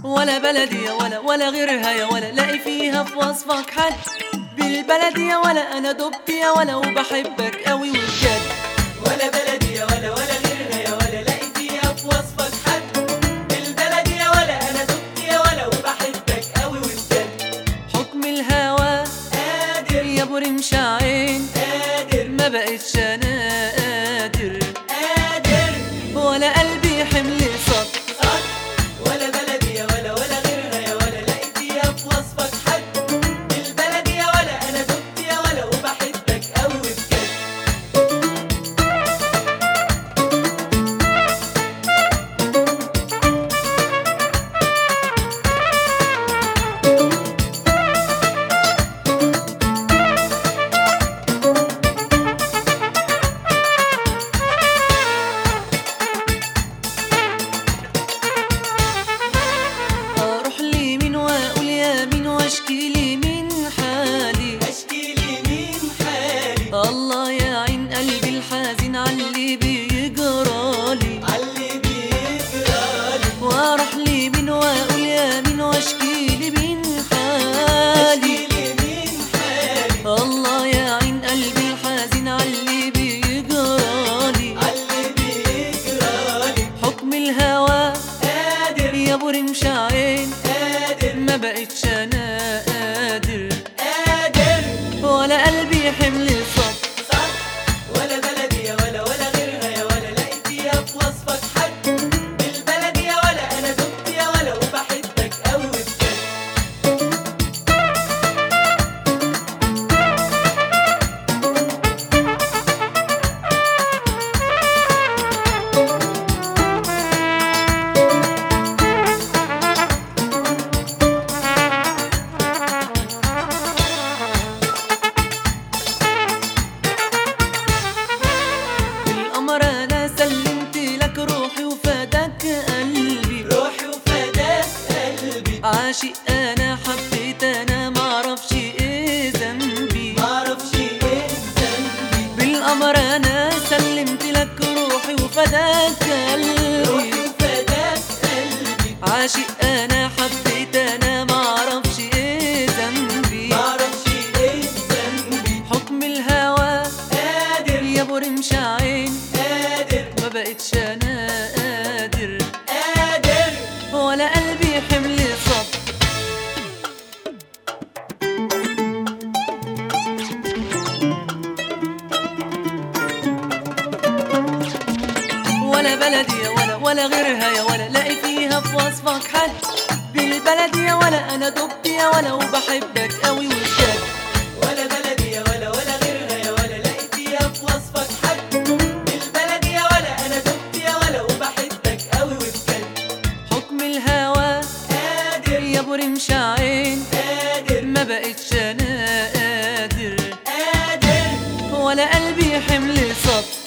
ولا بلدي يا ولا ولا غيرها يا ولا لاقي فيها في وصفك حد بالبلدي يا ولا انا دبت يا ولا وبحبك قوي وبجد ولا بلدي يا ولا ولا غيرها يا ولا لاقي فيها في وصفك حد بالبلدي يا ولا انا دبت يا ولا وبحبك قوي وبجد حكم الهوى قادر يا ابو رمش عين قادر ما بقتش انا قادر قادر ولا قلبي حمل صف صح ولا بلدي يا ولا ولا غيرها يا ولا لاقي فيها في وصفك حد بالبلدي يا ولا انا دبت يا ولا وبحبك قوي وبجد اروح لمين واقول يا مين واشكي لي من حالي اشكي لي مين حالي الله يا عين قلبي الحزين علي بيجرالي علي بيجرالي واروح لمين واقول يا مين واشكي لي من حالي اشكي لي مين حالي الله يا عين قلبي الحزين علي بيجرالي علي بيجرالي حكم الهوى قادر يا ابو رمش عين قادر ما بقتش انا قادر قادر ولا قلبي حمل صف صح ولا بلدي يا ولا ولا غيرها يا ولا لاقي فيها في وصفك حد بالبلدي يا ولا انا دبت يا ولا وبحبك قوي وبجد القمر انا سلمت لك روحي وفداك قلبي روحي وفداك قلبي عاشق انا حبيت انا معرفش ايه ذنبي معرفش ايه ذنبي بالقمر انا سلمت لك روحي وفداك روحي قلبي وفداك قلبي عاشق انا حبيت انا معرفش ايه ذنبي معرفش ايه ذنبي حكم الهوى قادر يا ابو رمش عين قادر ما بقتش انا قادر قادر ولا قلبي حمل صف ولا بلدي يا ولا ولا غيرها يا ولا لاقي فيها في وصفك حد بالبلدي يا ولا انا دبت يا ولا وبحبك قوي وبجد ولا بلدي يا ولا ولا غيرها يا ولا لاقي فيها في وصفك حد بالبلدي يا ولا انا دبت يا ولا وبحبك قوي وبجد حكم الهوى قادر يا ابو رمش عين قادر ما بقتش انا قادر قادر ولا قلبي حمل صف